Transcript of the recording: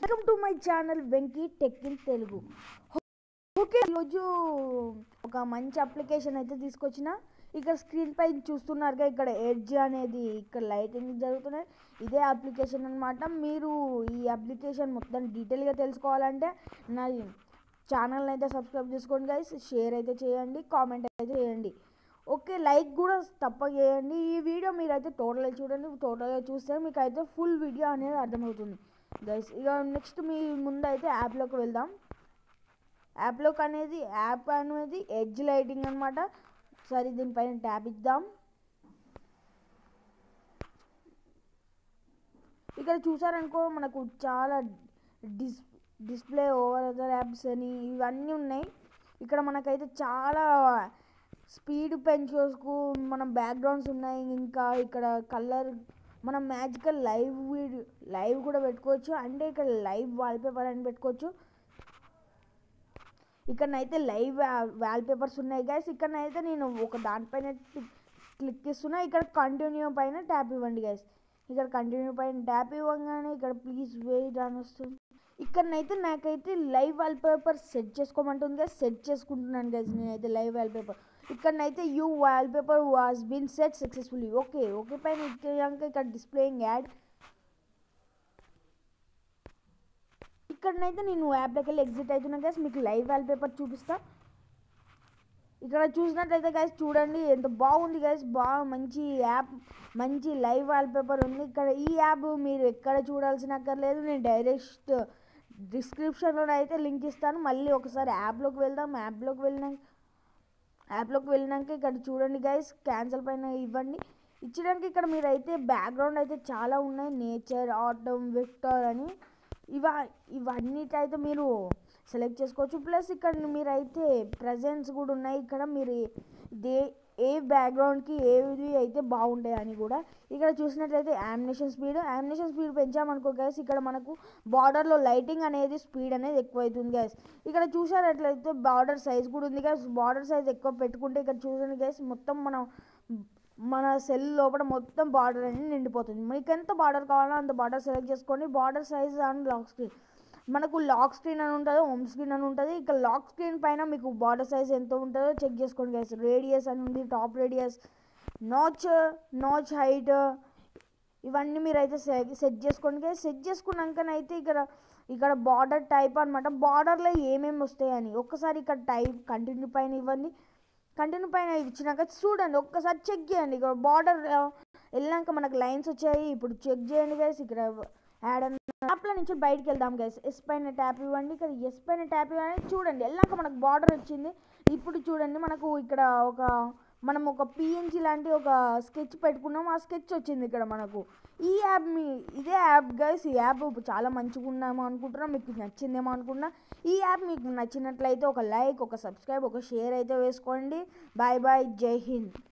welcome to my channel Venky tech in Telugu okay ఈరోజు ఒక మంచి అప్లికేషన్ అయితే తీసుకొచ్చిన ఇక్కడ స్క్రీన్ పై చూస్తున్నారుగా ఇక్కడ ఎడ్జ్ అనేది ఇక్కడ లైటింగ్ జరుగుతున్నాయి ఇదే అప్లికేషన్ అన్నమాట మీరు ఈ అప్లికేషన్ మొత్తం డీటెయిల్గా తెలుసుకోవాలంటే నా ఛానల్ అయితే సబ్స్క్రైబ్ చేసుకోండి గైస్ షేర్ అయితే చేయండి కామెంట్ అయితే చేయండి ఓకే లైక్ కూడా తప్ప చేయండి ఈ వీడియో మీరైతే టోటల్గా చూడండి టోటల్గా చూస్తే మీకు అయితే ఫుల్ వీడియో అనేది అర్థమవుతుంది గైస్ ఇక నెక్స్ట్ మీ ముందు అయితే యాప్లోకి వెళ్దాం యాప్లోకి అనేది యాప్ అనేది ఎడ్జ్ లైటింగ్ అనమాట సరే దీనిపైన ట్యాప్ ఇద్దాం ఇక్కడ చూసారనుకో మనకు చాలా dis display over other apps అని ఇవన్నీ ఉన్నాయి ఇక్కడ మనకైతే చాలా స్పీడ్ పెంచుకోసుకు మన బ్యాక్గ్రౌండ్స్ ఉన్నాయి ఇంకా ఇక్కడ కలర్ మనం మ్యాజికల్ లైవ్ వీడియో లైవ్ కూడా పెట్టుకోవచ్చు అంటే ఇక్కడ లైవ్ వాల్పేపర్ అని పెట్టుకోవచ్చు ఇక్కడనైతే లైవ్ వాల్ పేపర్స్ ఉన్నాయి గైస్ ఇక్కడనైతే నేను ఒక దానిపైన క్లిక్ ఇస్తున్నా ఇక్కడ కంటిన్యూ పైన ట్యాప్ ఇవ్వండి గైస్ ఇక్కడ కంటిన్యూ పైన ట్యాప్ ఇవ్వగానే ఇక్కడ ప్లీజ్ వెయిట్ అని వస్తుంది ఇక్కడనైతే నాకైతే లైవ్ వాల్ పేపర్ సెట్ చేసుకోమంటుంది గైస్ సెట్ చేసుకుంటున్నాను గైస్ నేనైతే లైవ్ వాల్ పేపర్ ఇక్కడనైతే you wallpaper was been set successfully okay okay పైన ఇచ్చాక ఇక్కడ డిస్ప్లేయింగ్ యాడ్ ఇక్కడనైతే నేను యాప్లోకి వెళ్ళి ఎగ్జిట్ అవుతున్నా గైస్ మీకు లైవ్ వాల్ పేపర్ చూపిస్తా ఇక్కడ చూసినట్లయితే గైస్ చూడండి ఎంత బాగుంది గైస్ బాగా మంచి యాప్ మంచి లైవ్ వాల్ పేపర్ ఉంది ఇక్కడ ఈ యాప్ మీరు ఎక్కడ చూడాల్సిన అక్కర్లేదు నేను డైరెక్ట్ డిస్క్రిప్షన్లో అయితే లింక్ ఇస్తాను మళ్ళీ ఒకసారి యాప్లోకి వెళ్దాం యాప్లోకి వెళ్ళినాక యాప్లోకి వెళ్ళినాక ఇక్కడ చూడండి గైస్ క్యాన్సల్ పైన ఇవ్వండి ఇచ్చడానికి ఇక్కడ మీరు అయితే బ్యాక్గ్రౌండ్ అయితే చాలా ఉన్నాయి నేచర్ ఆటమ్ విక్టర్ అని ఇవ ఇవన్నిటైతే మీరు సెలెక్ట్ చేసుకోవచ్చు ప్లస్ ఇక్కడ మీరైతే ప్రజెంట్స్ కూడా ఉన్నాయి ఇక్కడ మీరు దే ఏ బ్యాక్గ్రౌండ్కి ఏవి అయితే బాగుంటాయి అని కూడా ఇక్కడ చూసినట్లయితే యామినేషన్ స్పీడ్ యామినేషన్ స్పీడ్ పెంచామనుకో గైస్ ఇక్కడ మనకు బార్డర్లో లైటింగ్ అనేది స్పీడ్ అనేది ఎక్కువ అవుతుంది గైస్ ఇక్కడ చూసారట్లయితే బార్డర్ సైజ్ కూడా ఉంది గైస్ బార్డర్ సైజ్ ఎక్కువ పెట్టుకుంటే ఇక్కడ చూడండి గైస్ మొత్తం మనం మన సెల్ లోపల మొత్తం బార్డర్ అనేది నిండిపోతుంది మీకు ఎంత బార్డర్ కావాలో అంత బార్డర్ సెలెక్ట్ చేసుకోండి border size and lock screen మనకు లాక్ స్క్రీన్ అని ఉంటుంది హోమ్ స్క్రీన్ అని ఉంటుంది ఇక లాక్ స్క్రీన్ పైన మీకు బార్డర్ సైజ్ ఎంత ఉంటుందో చెక్ చేసుకోండి గైస్ రేడియస్ అని ఉంది top radius notch notch height ఇవన్నీ మీరు అయితే సెట్ చేసుకోండి గైస్ సెట్ చేసుకున్నాకనైతే ఇక్కడ ఇక్కడ బార్డర్ టైప్ అనమాట బార్డర్లో ఏమేమి వస్తాయని ఒక్కసారి ఇక్కడ టైప్ కంటిన్యూ పైన ఇవ్వండి కంటిన్యూ పైన ఇచ్చినాక చూడండి ఒక్కసారి చెక్ చేయండి ఇక్కడ బార్డర్ వెళ్ళాక మనకు లైన్స్ వచ్చాయి ఇప్పుడు చెక్ చేయండి గైస్ ఇక్కడ యాడ్ అన్న యాప్లో నుంచి బయటికి వెళ్దాం గైస్ ఎస్ పైన ట్యాప్ ఇవ్వండి ఇక్కడ ఎస్ పైన ట్యాప్ ఇవ్వండి చూడండి వెళ్ళాక మనకు బార్డర్ వచ్చింది ఇప్పుడు చూడండి మనకు ఇక్కడ ఒక మనం ఒక పిఎన్జి లాంటి ఒక స్కెచ్ పెట్టుకున్నాం ఆ స్కెచ్ వచ్చింది ఇక్కడ మనకు ఈ యాప్ మీ ఇదే యాప్ గైస్ ఈ యాప్ చాలా మంచిగా ఉన్నామో అనుకుంటున్నా మీకు నచ్చిందేమో అనుకున్నా ఈ యాప్ మీకు నచ్చినట్లయితే ఒక లైక్ ఒక సబ్స్క్రైబ్ ఒక షేర్ అయితే వేసుకోండి బాయ్ బాయ్ జై హింద్